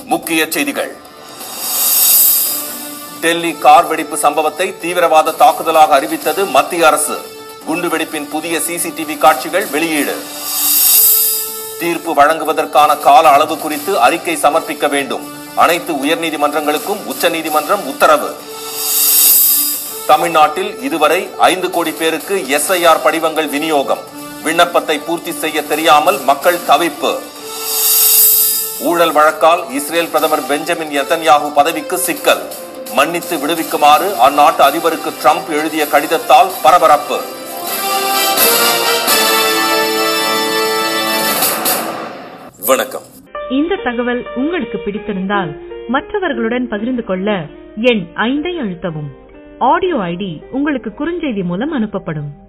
முக்கிய செய்திகள் டெல்லி கார் வெடிப்பு சம்பவத்தை தீவிரவாத தாக்குதலாக அறிவித்தது மத்திய அரசு குண்டுவெடிப்பின் புதிய சிசிடிவி காட்சிகள் வெளியீடு தீர்ப்பு வழங்குவதற்கான கால அளவு குறித்து அறிக்கை சமர்ப்பிக்க வேண்டும் அனைத்து உயர்நீதிமன்றங்களுக்கும் உச்சநீதிமன்றம் உத்தரவு தமிழ்நாட்டில் இதுவரை ஐந்து கோடி பேருக்கு எஸ்ஐஆர் படிவங்கள் விநியோகம் விண்ணப்பத்தை பூர்த்தி செய்ய தெரியாமல் மக்கள் தவிப்பு ஊழல் வழக்கால் இஸ்ரேல் பிரதமர் பெஞ்சமின் நெதன்யாகு பதவிக்கு சிக்கல் மன்னித்து விடுவிக்குமாறு அந்நாட்டு அதிபருக்கு ட்ரம்ப் எழுதிய கடிதத்தால் பரபரப்பு வணக்கம் இந்த தகவல் உங்களுக்கு பிடித்திருந்தால் மற்றவர்களுடன் பகிர்ந்து கொள்ள எண் ஐந்தை அழுத்தவும் ஆடியோ ஐடி உங்களுக்கு குறுஞ்செய்தி மூலம் அனுப்பப்படும்